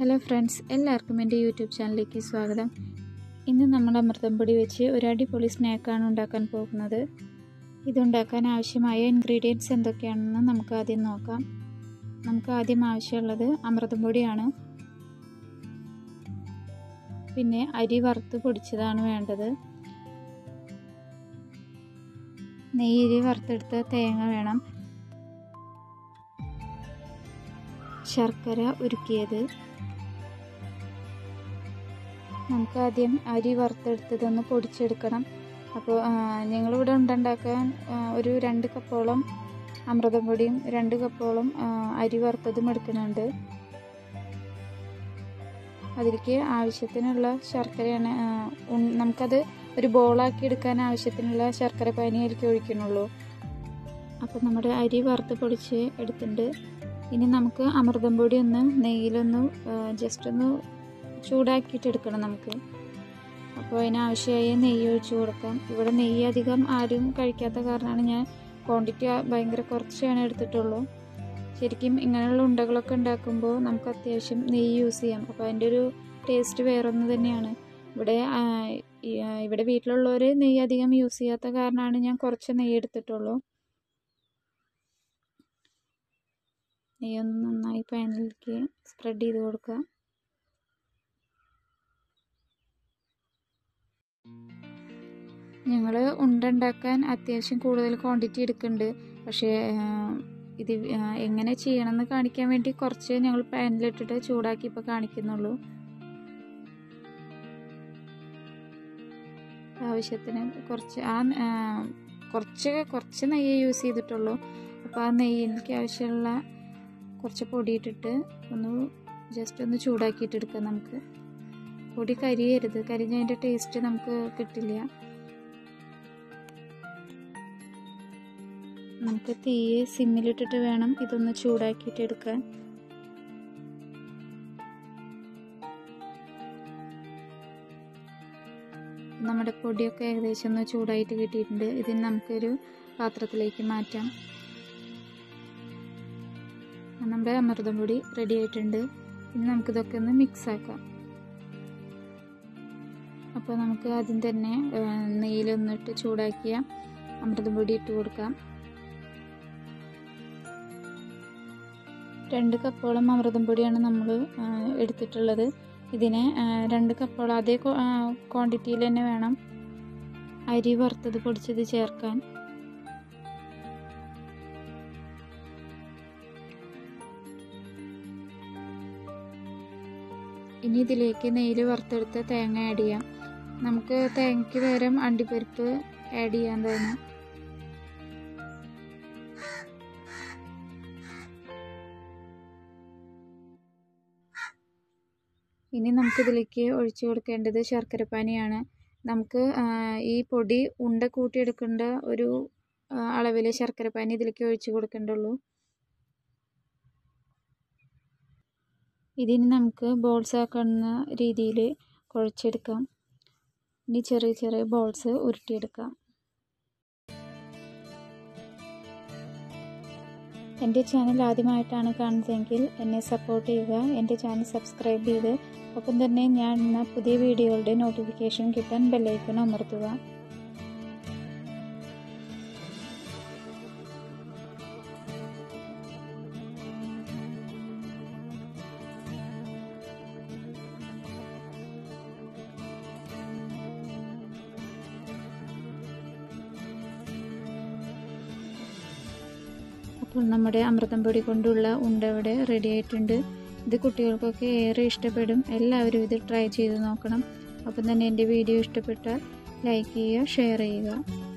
hello friends എല്ലാവർക്കും എൻ്റെ YouTube ചാനലിലേക്ക് സ്വാഗതം ഇന്ന് നമ്മൾ അമൃതം പൊടി വെച്ച് ഒരു അടിപൊളി സ്നാക്കാണ് ഉണ്ടാക്കാൻ പോകുന്നത് ഇതുണ്ടാക്കാൻ ആവശ്യമായ ഇൻഗ്രീഡിയൻസ് എന്തൊക്കെയാണെന്ന് നമുക്ക് ആദ്യം നോക്കാം നമുക്ക് ആദ്യം ആവശ്യമുള്ളത് അമൃതം പൊടിയാണ് പിന്നെ അരി വറുത്ത് പൊടിച്ചതാണ് വേണ്ടത് നെയ്യരി വറുത്തെടുത്ത തേങ്ങ വേണം ശർക്കര ഉരുക്കിയത് നമുക്ക് ആദ്യം അരി വറുത്തെടുത്തതൊന്ന് പൊടിച്ചെടുക്കണം അപ്പോൾ ഞങ്ങളിവിടെ ഉണ്ടാക്കാൻ ഒരു രണ്ട് കപ്പോളം അമൃതം പൊടിയും രണ്ട് കപ്പോളം അരി വറുത്തതും എടുക്കുന്നുണ്ട് അതിലേക്ക് ആവശ്യത്തിനുള്ള ശർക്കരയാണ് നമുക്കത് ഒരു ബോളാക്കി എടുക്കാൻ ആവശ്യത്തിനുള്ള ശർക്കര പാനി അതിലേക്ക് ഒഴിക്കണുള്ളൂ അപ്പോൾ നമ്മുടെ അരി വറുത്ത് പൊടിച്ച് എടുത്തിട്ടുണ്ട് ഇനി നമുക്ക് അമൃതം പൊടി ഒന്ന് നെയ്യിലൊന്ന് ജസ്റ്റ് ഒന്ന് ചൂടാക്കിയിട്ട് എടുക്കണം നമുക്ക് അപ്പോൾ അതിനാവശ്യമായ നെയ്യ് ഒഴിച്ച് കൊടുക്കാം ഇവിടെ നെയ്യ് അധികം ആരും കഴിക്കാത്ത കാരണമാണ് ഞാൻ ക്വാണ്ടിറ്റി ഭയങ്കര കുറച്ചാണ് എടുത്തിട്ടുള്ളൂ ശരിക്കും ഇങ്ങനെയുള്ള ഉണ്ടകളൊക്കെ ഉണ്ടാക്കുമ്പോൾ നമുക്ക് അത്യാവശ്യം നെയ്യ് യൂസ് ചെയ്യാം അപ്പോൾ അതിൻ്റെ ഒരു ടേസ്റ്റ് വേറൊന്ന് തന്നെയാണ് ഇവിടെ ഇവിടെ വീട്ടിലുള്ളവർ നെയ്യ് അധികം യൂസ് ചെയ്യാത്ത കാരണമാണ് ഞാൻ കുറച്ച് നെയ്യ് എടുത്തിട്ടുള്ളൂ നെയ്യൊന്ന് നന്നായി പാനിലേക്ക് സ്പ്രെഡ് ചെയ്ത് കൊടുക്കുക ഞങ്ങൾ ഉണ്ട ഉണ്ടാക്കാൻ അത്യാവശ്യം കൂടുതൽ ക്വാണ്ടിറ്റി എടുക്കുന്നുണ്ട് പക്ഷേ ഇത് എങ്ങനെ ചെയ്യണമെന്ന് കാണിക്കാൻ വേണ്ടി കുറച്ച് ഞങ്ങൾ പാനിലിട്ടിട്ട് ചൂടാക്കി ഇപ്പോൾ കാണിക്കുന്നുള്ളൂ ആവശ്യത്തിന് കുറച്ച് ആ കുറച്ച് കുറച്ച് നെയ്യ് യൂസ് ചെയ്തിട്ടുള്ളൂ അപ്പോൾ ആ നെയ്യിലേക്ക് ആവശ്യമുള്ള കുറച്ച് പൊടി ഇട്ടിട്ട് ഒന്ന് ജസ്റ്റ് ഒന്ന് ചൂടാക്കിയിട്ട് എടുക്കാം നമുക്ക് പൊടി കരിയരുത് കരിഞ്ഞതിൻ്റെ ടേസ്റ്റ് നമുക്ക് കിട്ടില്ല നമുക്ക് തീയെ സിമ്മിലിട്ടിട്ട് വേണം ഇതൊന്ന് ചൂടാക്കിയിട്ട് എടുക്കാൻ നമ്മുടെ പൊടിയൊക്കെ ഏകദേശം ഒന്ന് ചൂടായിട്ട് കിട്ടിയിട്ടുണ്ട് ഇതിന് നമുക്കൊരു പാത്രത്തിലേക്ക് മാറ്റാം നമ്മുടെ അമൃതം പൊടി റെഡി ആയിട്ടുണ്ട് ഇനി നമുക്കിതൊക്കെ ഒന്ന് മിക്സ് ആക്കാം അപ്പോൾ നമുക്ക് ആദ്യം തന്നെ നെയ്യിലൊന്നിട്ട് ചൂടാക്കിയ അമൃതം പൊടി ഇട്ട് കൊടുക്കാം രണ്ട് കപ്പോളം അമൃതം പൊടിയാണ് നമ്മൾ എടുത്തിട്ടുള്ളത് ഇതിന് രണ്ട് കപ്പോളം അതേ ക്വാണ്ടിറ്റിയിൽ തന്നെ വേണം അരി വറുത്തത് പൊടിച്ചത് ചേർക്കാൻ ഇനി ഇതിലേക്ക് നെയ്യിൽ വറുത്തെടുത്ത തേങ്ങ ആഡ് ചെയ്യാം നമുക്ക് തേങ്ങയ്ക്ക് പകരം അണ്ടിപ്പരിപ്പ് ആഡ് ചെയ്യാൻ തന്നെ ഇനി നമുക്കിതിലേക്ക് ഒഴിച്ചു കൊടുക്കേണ്ടത് ശർക്കരപ്പാനിയാണ് നമുക്ക് ഈ പൊടി ഉണ്ട കൂട്ടിയെടുക്കേണ്ട ഒരു അളവിൽ ശർക്കരപ്പാനി ഇതിലേക്ക് ഒഴിച്ചു കൊടുക്കേണ്ടുള്ളൂ ഇതിന് നമുക്ക് ബോൾസ് ആക്കുന്ന രീതിയിൽ കുഴച്ചെടുക്കാം ഇനി ചെറിയ ചെറിയ ബോൾസ് ഉരുട്ടിയെടുക്കാം എൻ്റെ ചാനൽ ആദ്യമായിട്ടാണ് കാണുന്നതെങ്കിൽ എന്നെ സപ്പോർട്ട് ചെയ്യുക എൻ്റെ ചാനൽ സബ്സ്ക്രൈബ് ചെയ്ത് ഒപ്പം തന്നെ ഞാൻ ഇന്ന പുതിയ വീഡിയോകളുടെ നോട്ടിഫിക്കേഷൻ കിട്ടാൻ ബെല്ലൈക്കൺ അമർത്തുക അപ്പോൾ നമ്മുടെ അമൃതം പൊടി കൊണ്ടുള്ള ഉണ്ട ഇവിടെ റെഡി ആയിട്ടുണ്ട് ഇത് കുട്ടികൾക്കൊക്കെ ഏറെ ഇഷ്ടപ്പെടും എല്ലാവരും ഇത് ട്രൈ ചെയ്ത് നോക്കണം അപ്പം തന്നെ എൻ്റെ വീഡിയോ ഇഷ്ടപ്പെട്ടാൽ ലൈക്ക് ചെയ്യുക ഷെയർ ചെയ്യുക